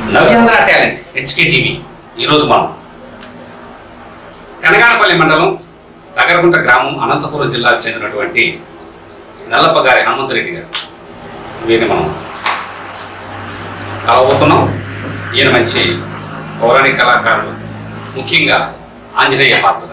నవ్యాంధ్ర talent HK TV ఈరోజు మనం కనగానపల్లి మండలం తగరగుంట గ్రామం అనంతపురం జిల్లాకు చెందినటువంటి నల్లప్ప గారి హనుమంతరెడ్డి గారు వీరిని మనం కలవబోతున్నాం ఈయన మంచి పౌరాణిక కళాకారుడు ముఖ్యంగా ఆంజనేయ పాత్ర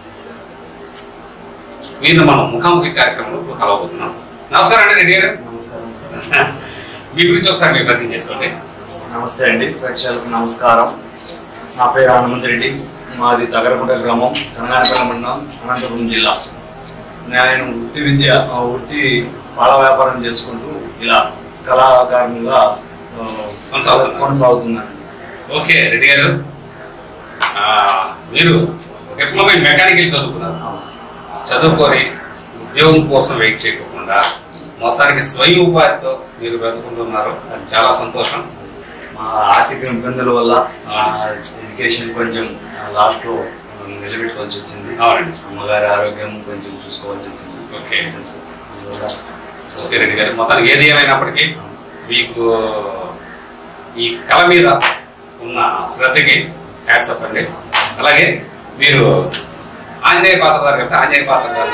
వీరిని మనం ముఖాముఖి కార్యక్రమంలో కలవబోతున్నాం నమస్కారం అండి రెడ్డి గారు నమస్కారం సార్ మీ గురించి ఒకసారి మీరు పరిచయం చేసుకోండి నమస్తే అండి ప్రేక్షకులకు నమస్కారం నా పేరు హనుమంత్ రెడ్డి మాది తగరగుంట గ్రామం తెలంగాణపల్లి మండలం అనంతపురం జిల్లా నేను వృత్తి విద్య ఆ వృత్తి పాల వ్యాపారం చేసుకుంటూ ఇలా కళాకారునిగా ఆ, కొనసాగుతున్నారు. కొనసాగుతున్నాను ఓకే రెడ్డి గారు ఆ, మీరు డిప్లొమా ఇన్ మెకానికల్ చదువుకున్నారు చదువుకొని ఉద్యోగం కోసం వెయిట్ చేయకుండా మొత్తానికి స్వయం ఉపాధితో మీరు బ్రతుకుంటున్నారు అది చాలా సంతోషం మా ఆర్థిక ఇబ్బందుల వల్ల ఆ, ఎడ్యుకేషన్ కొంచెం లాస్ట్లో నిలబెట్టుకోవాల్సి వచ్చింది అవునండి అమ్మగారి ఆరోగ్యం కొంచెం చూసుకోవాల్సి వచ్చింది ఓకే. అందువల్ల ఓకే రెడ్డి గారు మొత్తానికి ఏది ఏమైనప్పటికీ మీకు ఈ కళ మీద ఉన్న శ్రద్ధకి హ్యాట్సప్ అండి అలాగే మీరు ఆంజనేయ పాత్ర గారు కాబట్టి ఆంజనేయ పాత్ర గారు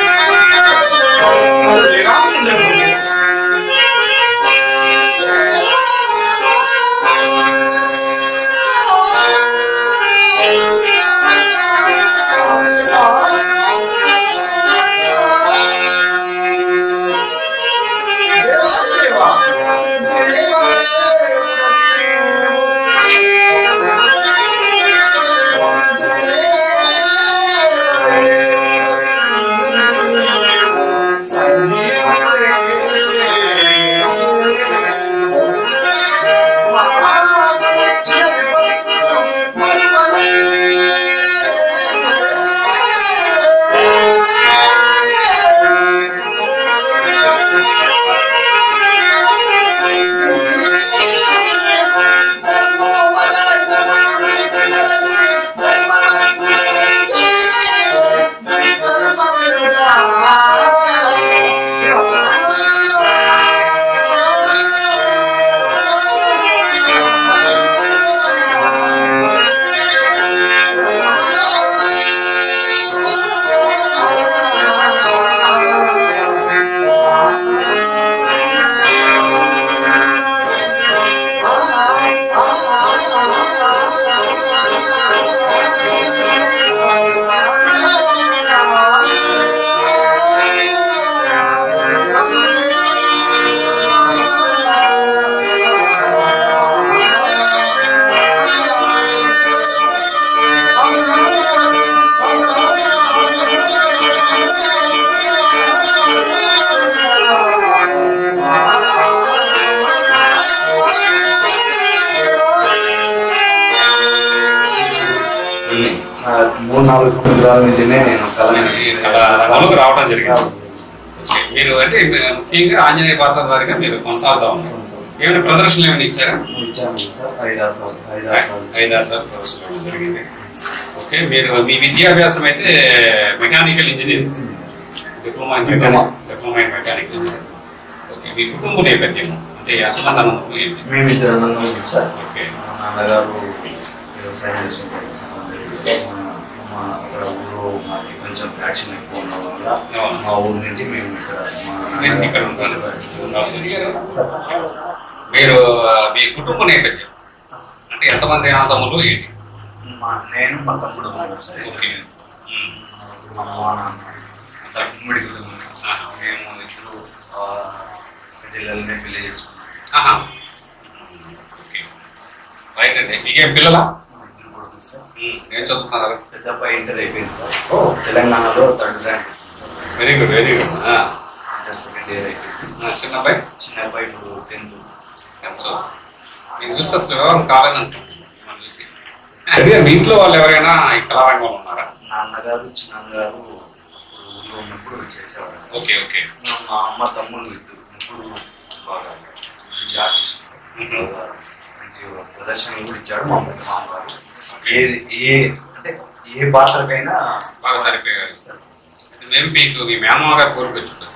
ఆ, మూడు నాలుగు సంవత్సరాల నుంచినే నేను కళని ఈ కళ రంగంలోకి రావడం జరిగింది ఓకే. మీరు అంటే ముఖ్యంగా ఆంజనేయ పాత్ర వారిగా మీరు కొనసాగుతా ఉన్నారు ఏమైనా ప్రదర్శనలు ఏమైనా ఇచ్చారా ఇచ్చాను సార్ ఐదారు సార్లు ఐదారు సార్లు ఐదారు సార్ ప్రదర్శనలు ఇవ్వడం జరిగింది ఓకే మీరు మీ విద్యాభ్యాసం అయితే mechanical engineering diploma in diploma. Diploma in mechanical engineering okay మీ కుటుంబ నేపథ్యం అంటే ఎంతమంది అన్నదమ్ములు ఏంటి మేము ఇద్దరు అన్నంగా ఉంది సార్ ఓకే మా నాన్నగారు వ్యవసాయం చేసుకుంటారు మా- మా అక్కడ ఊళ్ళో మాకు కొంచెం ఫ్యాక్షన్ ఎక్కువ ఉండడం వల్ల అవును. మా ఊరు నుండి మేము ఇక్కడ మా నేను ఇక్కడ ఉంటాను మీరు ఆ, మీ కుటుంబ నేపథ్యం అంటే ఎంతమంది అన్నదమ్ములు ఏంటి మా నేను మా తమ్ముడు ఉన్నాం సార్. ఓకే ఉమ్. మా అమ్మ నాన్న అంతా ఉమ్మడి కుటుంబం ఆహా. మేము ఇప్పుడు జిల్లాలోనే పెళ్లి చేసుకున్నాం ఆహా. ఓకే రైట్ అండి మీకేం పిల్లలా మా ఇద్దరు కొడుకులు సార్ ఉమ్. ఏం చదువుతున్నారు పెద్ద అబ్బాయి ఇంటర్ అయిపోయింది సార్ తెలంగాణలో థర్డ్ ర్యాంక్ వచ్చింది sir very good very good inter second year అయిపోయింది చిన్న అబ్బాయి చిన్న అబ్బాయి ఇప్పుడు టెన్త్ సో నేను చూస్తే అసలు వివరం కాదని అనుకుంటున్నాను మిమ్మల్ని చూసి అదే మీ ఇంట్లో వాళ్ళు ఎవరైనా ఈ కళారంగంలో ఉన్నారా నాన్నగారు చిన్నగారు ఊళ్ళో ఉన్నప్పుడు చేసేవారు ఓకే ఓకే మా అమ్మ తమ్ముళ్ళు ఇద్దరు ముగ్గురు బాగా మంచి ఆర్టిస్ట్ సార్ Mhm. బాగా మంచి ప్రదర్శనలు కూడా ఇచ్చాడు మా పెద్ద మామగారు ఏది ఏ అంటే ఏ పాత్రకైనా బాగా సరిపోయారు అయితే మేము మీకు మీ మేనమామ గారు కోరిక వచ్చుండొచ్చు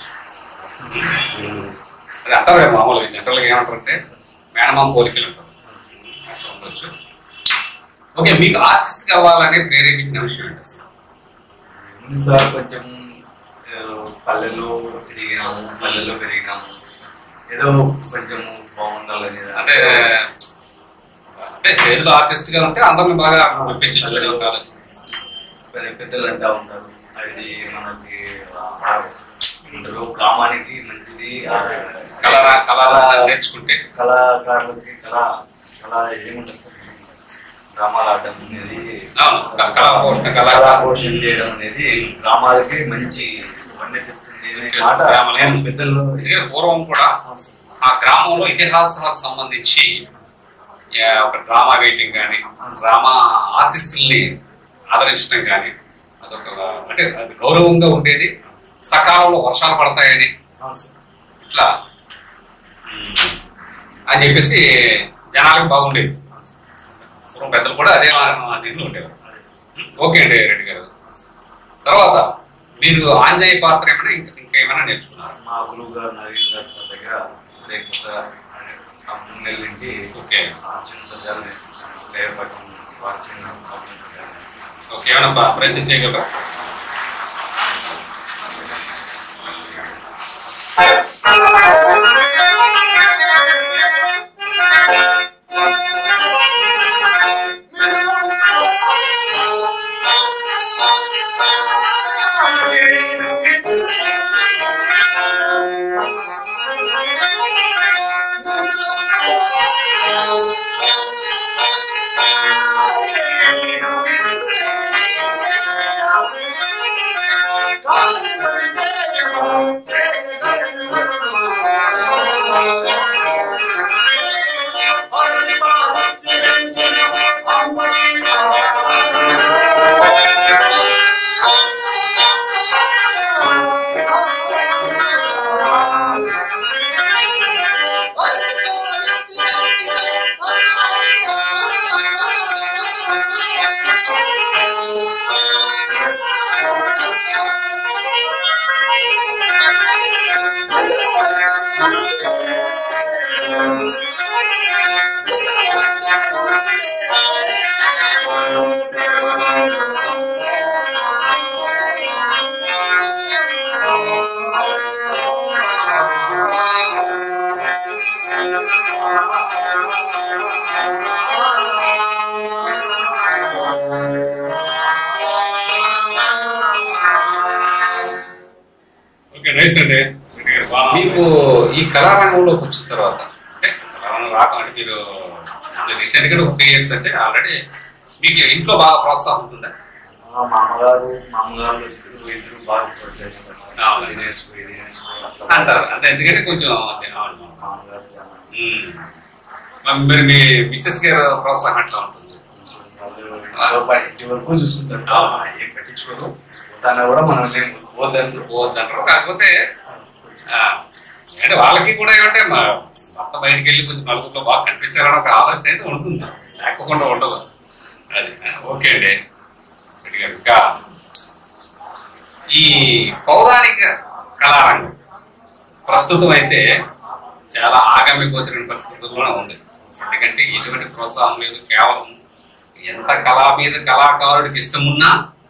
అది అంటారు కదా మామూలుగా జనరల్గా ఏమంటారంటే మేనమామ పోలికలు ఉంటారు అనుకోవచ్చు ఓకే మీకు ఆర్టిస్ట్ కావాలని ప్రేరేపించిన విషయం ఏంటి అసలు ఉంది సార్ కొంచెం ఆ, పల్లెల్లో తిరిగినాము పల్లెల్లో పెరిగినాము ఏదో కొంచెం బాగుండాలని అంటే అంటే స్టేజ్ లో ఆర్టిస్ట్ గా ఉంటే అందరిని బాగా మెప్పించచ్చు ఒక ఆలోచన పెద్ద పెద్దలు అంటా ఉంటారు అది మనకి ఆ, ఏమంటారు గ్రామానికి మంచిది ఆ, కళ కళ నేర్చుకుంటే కళాకారులకి కళ కళ ఏముంటుంది డ్రామాలు ఆడడం అనేది అవును క- కళా పోషణ కళా కళా పోషణ చేయడం అనేది గ్రామాలకి మంచి వన్నె తెస్తుంది అనే చేస్తుంది. మాట గ్రామాలకి. నేను పెద్దలు ఎందుకంటే పూర్వం కూడా ఆ గ్రామంలో ఇతిహాసాలకు సంబంధించి ఏ, ఒక డ్రామా వెయిటింగ్ కానీ డ్రామా ఆర్టిస్టుల్ని ఆదరించడం కానీ అదొక అంటే అది గౌరవంగా ఉండేది సకాలంలో వర్షాలు పడతాయని అవును సార్. ఇట్లా ఉమ్, అని చెప్పేసి జనాలకు బాగుండేది అవును సార్. పూర్వం పెద్దలు కూడా అదే ఆ దీనిలో ఉండేవారు ఉమ్, ఓకే అండి రెడ్డి గారు తర్వాత మీరు ఆంజనేయ పాత్ర ఏమైనా ఇంకా ఇంకా ఏమైనా నేర్చుకున్నారు మా గురువు గారు నవీన్ గారి దగ్గర లేకపోతే ఆ మూడు నెలల నుండి ఓకే అర్జున్ పద్యాలు నేర్పిస్తాను లేపటం వార్చిన అర్జున్ పద్యాలు ఓకే ఏమైనా బా- ప్రయత్నం చేయగలరా ఓకే నైస్ అండి మీకు ఈ కళారంగంలోకి వచ్చిన తర్వాత అంటే కళారంగం రాకంటే మీరు రీసెంట్ గా ఒక త్రీ ఇయర్స్ అంటే ఆల్రెడీ మీకు ఇంట్లో బాగా ప్రోత్సాహం ఉంటుందా మా మామగారు మామగారు ఇద్దరు ఇద్దరు బాగా ప్రోత్సహిస్తారు అవును. ఇది నేర్చుకో ఇది నేర్చుకో అట్లా అంటారు అంటే ఎందుకంటే కొంచెం అదే, అవును. మామగారు చాలా ఉమ్. మరి మీరు మీ మిస్సెస్ గారు ప్రోత్సాహం ఎట్లా ఉంటుంది కొంచెం వాళ్ళు ఇంట్లో పని ఇంటి వరకు చూసుకుంటారు అవును. ఏం పట్టించుకోరు తన కూడా మనం ఏం వద్దంటారు పోవద్దంటారు కాకపోతే ఆ, అంటే వాళ్ళకి కూడా ఏమంటే మా భర్త బయటికి వెళ్ళి కొంచెం నలుగురిలో బాగా కనిపించాలని ఒక ఆలోచన అయితే ఉంటుంది లేకపోకుండా ఉండదు అది ఆ, ఓకే అండి రెడ్డి గారు ఇంకా ఈ పౌరాణిక కళారంగం ప్రస్తుతం అయితే చాలా ఆగమ్య గోచరమైన పరిస్థితుల్లోనే ఉంది ఎందుకంటే ఎటువంటి ప్రోత్సాహం లేదు కేవలం ఎంత కళా మీద కళాకారుడికి ఇష్టం ఉన్నా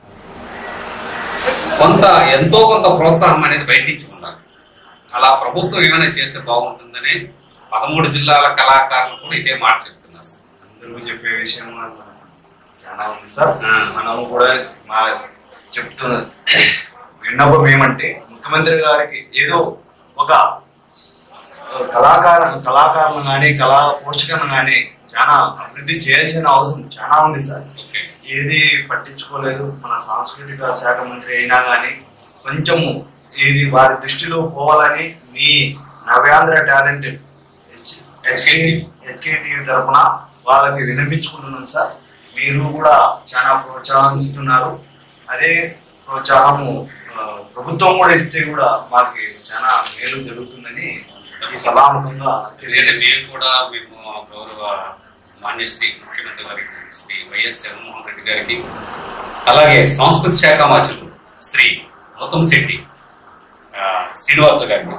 కొంత ఎంతో కొంత ప్రోత్సాహం అనేది బయట నుంచి ఉండాలి అలా ప్రభుత్వం ఏమైనా చేస్తే బాగుంటుందని పదమూడు జిల్లాల కళాకారులు కూడా ఇదే మాట చెప్తున్నారు అందరూ చెప్పే విషయం చాలా ఉంది సార్ ఆ. మనము కూడా మా చెప్తున్న విన్నపం ఏమంటే ముఖ్యమంత్రి గారికి ఏదో ఒక కళాకార కళాకారులు కానీ కళా పోషకను కానీ చాలా అభివృద్ధి చేయాల్సిన అవసరం చాలా ఉంది సార్ ఓకే ఏది పట్టించుకోలేదు మన సాంస్కృతిక శాఖ మంత్రి అయినా కానీ కొంచెము ఇది వారి దృష్టిలో పోవాలని మీ నవ్యాంధ్ర టాలెంట్ హెచ్కేటీవీ తరఫున వాళ్ళకి వినిపించుకుంటున్నాం సార్ మీరు కూడా చాలా ప్రోత్సాహం ఇస్తున్నారు అదే ప్రోత్సాహము ఆ, ప్రభుత్వం కూడా ఇస్తే కూడా మాకు చాలా మేలు జరుగుతుందని ఈ సభాముఖంగా లేదంటే తెలియజేస్తాం మేము కూడా మేము గౌరవ మాన్యశ్రీ ముఖ్యమంత్రి వారికి శ్రీ వైఎస్ జగన్మోహన్ రెడ్డి గారికి అలాగే సంస్కృతి శాఖ మంత్రులు శ్రీ గౌతమ్ శెట్టి ఆ, శ్రీనివాసులు గారికి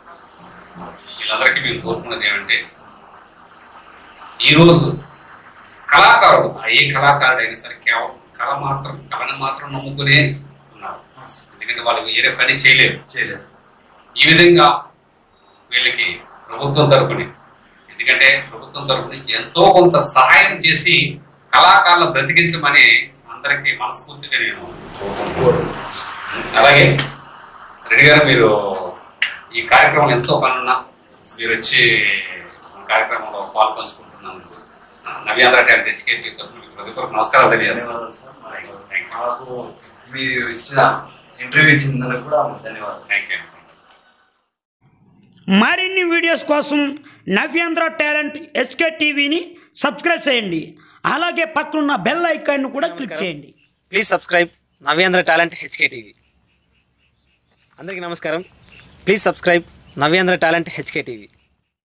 వీళ్ళందరికీ మేము కోరుకున్నది ఏమంటే ఈరోజు కళాకారుడు ఆ ఏ కళాకారుడు అయినా సరే కేవలం కళ మాత్రం కళను మాత్రం నమ్ముకునే ఉన్నారు ఎందుకంటే వాళ్ళు వేరే పని చేయలేరు చేయలేదు ఈ విధంగా వీళ్ళకి ప్రభుత్వం తరపుని ఎందుకంటే ప్రభుత్వం తరపు నుంచి ఎంతో కొంత సహాయం చేసి కళాకారులను బ్రతికించమని అందరికీ మనస్ఫూర్తిగా నేను కోరుకుంటున్నాను. అలాగే రెడ్డి గారు మీరు ఈ కార్యక్రమం ఎంతో పనున్నా మీరు వచ్చి మన కార్యక్రమంలో పాల్పంచుకుంటున్నందుకు నవ్యాంధ్ర టాలెంట్ హెచ్కేపీ తరఫున మీకు ప్రతి ఒక్కరికి నమస్కారాలు తెలియజేస్తాను ధన్యవాదాలు సార్ థ్యాంక్ యూ నాకు మీరు ఇచ్చిన ఇంటర్వ్యూ ఇచ్చినందుకు కూడా ధన్యవాదాలు థ్యాంక్ యూ మరిన్ని వీడియోస్ కోసం నవ్యాంధ్ర టాలెంట్ ఎస్కే టీవీని సబ్స్క్రైబ్ చేయండి అలాగే పక్కనున్న బెల్ ఐకాన్ను కూడా క్లిక్ చేయండి please subscribe Navyandhra talent HK TV అందరికీ నమస్కారం please subscribe Navyandhra talent HK TV